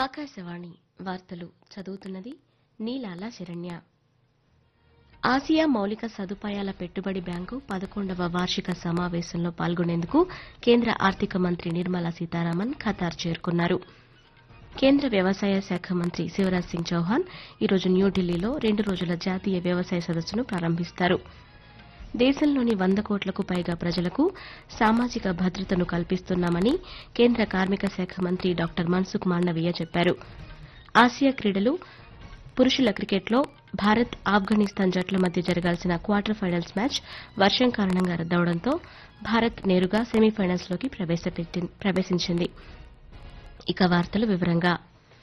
ఆకాశవాణి వార్తలు చదువుతున్నది నీలాల శరణ్య ఆసియా మౌలిక సదుపాయాల పెట్టుబడి బ్యాంకు పదకొండవ వార్షిక సమావేశంలో పాల్గొనేందుకు కేంద్ర ఆర్థిక మంత్రి నిర్మలా సీతారామన్ ఖతార్ చేరుకున్నారు కేంద్ర వ్యవసాయ శాఖ మంత్రి శివరాజ్ సింగ్ చౌహాన్ ఈరోజు న్యూఢిల్లీలో రెండు రోజుల జాతీయ వ్యవసాయ సదస్సును ప్రారంభిస్తారు దేశంలోని వంద కోట్లకు పైగా ప్రజలకు సామాజిక భద్రతను కల్పిస్తున్నామని కేంద్ర కార్మిక శాఖ మంత్రి డాక్టర్ మన్సుఖ్ మాండవీయ చెప్పారు ఆసియా క్రీడలు పురుషుల క్రికెట్లో భారత్ ఆఫ్ఘనిస్తాన్ జట్ల మధ్య జరగాల్సిన క్వార్టర్ ఫైనల్స్ మ్యాచ్ వర్షం కారణంగా రద్దవడంతో భారత్ నేరుగా సెమీఫైనల్స్లోకి ప్రవేశపెట్టి- ప్రవేశించింది ఇక వార్తలు వివరంగా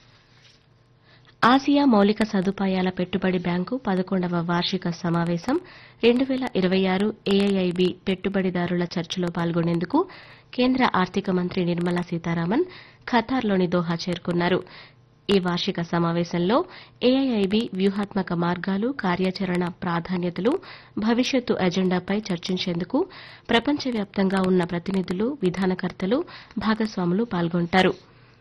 ఆసియా మౌలిక సదుపాయాల పెట్టుబడి బ్యాంకు పదకొండవ వార్షిక సమావేశం రెండు వేల ఇరవై ఆరు ఏఐఐబి పెట్టుబడిదారుల చర్చలో పాల్గొనేందుకు కేంద్ర ఆర్థిక మంత్రి నిర్మలా సీతారామన్ ఖతార్లోని దోహా చేరుకున్నారు ఈ వార్షిక సమావేశంలో ఏఐఐబి వ్యూహాత్మక మార్గాలు కార్యాచరణ ప్రాధాన్యతలు భవిష్యత్తు ఎజెండాపై చర్చించేందుకు ప్రపంచవ్యాప్తంగా ఉన్న ప్రతినిధులు విధానకర్తలు భాగస్వాములు పాల్గొంటారు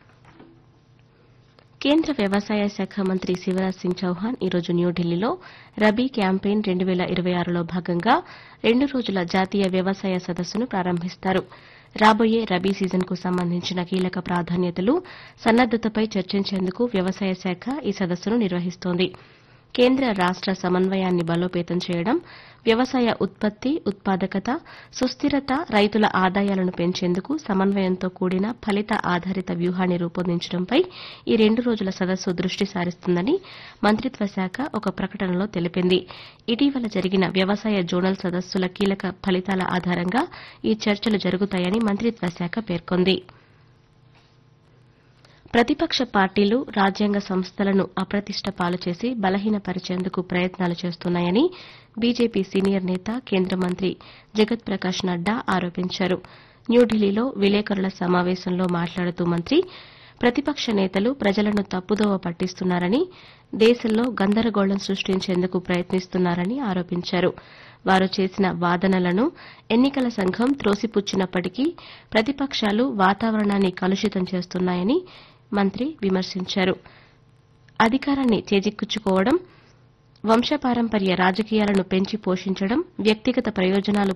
కేంద్ర వ్యవసాయ శాఖ మంత్రి శివరాజ్ సింగ్ చౌహాన్ ఈరోజు న్యూఢిల్లీలో రబీ క్యాంపెయిన్ రెండు వేల ఇరవై ఆరులో భాగంగా రెండు రోజుల జాతీయ వ్యవసాయ సదస్సును ప్రారంభిస్తారు రాబోయే రబీ సీజన్కు సంబంధించిన కీలక ప్రాధాన్యతలు సన్నద్దతపై చర్చించేందుకు వ్యవసాయ శాఖ ఈ సదస్సును నిర్వహిస్తోంది కేంద్ర రాష్ట సమన్వయాన్ని బలోపేతం చేయడం వ్యవసాయ ఉత్పత్తి ఉత్పాదకత సుస్థిరత రైతుల ఆదాయాలను పెంచేందుకు సమన్వయంతో కూడిన ఫలిత ఆధారిత వ్యూహాన్ని రూపొందించడంపై ఈ రెండు రోజుల సదస్సు దృష్టి సారిస్తుందని మంత్రిత్వ శాఖ ఒక ప్రకటనలో తెలిపింది ఇటీవల జరిగిన వ్యవసాయ జోనల్ సదస్సుల కీలక ఫలితాల ఆధారంగా ఈ చర్చలు జరుగుతాయని మంత్రిత్వ శాఖ పేర్కొంది ప్రతిపక్ష పార్టీలు రాజ్యాంగ సంస్థలను అప్రతిష్ట పాలు చేసి బలహీనపరిచేందుకు ప్రయత్నాలు చేస్తున్నాయని బీజేపీ సీనియర్ నేత కేంద్ర మంత్రి జగత్ ప్రకాష్ నడ్డా ఆరోపించారు న్యూఢిల్లీలో విలేకరుల సమావేశంలో మాట్లాడుతూ మంత్రి ప్రతిపక్ష నేతలు ప్రజలను తప్పుదోవ పట్టిస్తున్నారని దేశంలో గందరగోళం సృష్టించేందుకు ప్రయత్నిస్తున్నారని ఆరోపించారు వారు చేసిన వాదనలను ఎన్నికల సంఘం త్రోసిపుచ్చినప్పటికీ ప్రతిపక్షాలు వాతావరణాన్ని కలుషితం చేస్తున్నాయని మంత్రి విమర్శించారు అధికారాన్ని చేజిక్కించుకోవడం వంశపారంపర్య రాజకీయాలను పెంచి పోషించడం వ్యక్తిగత ప్రయోజనాలు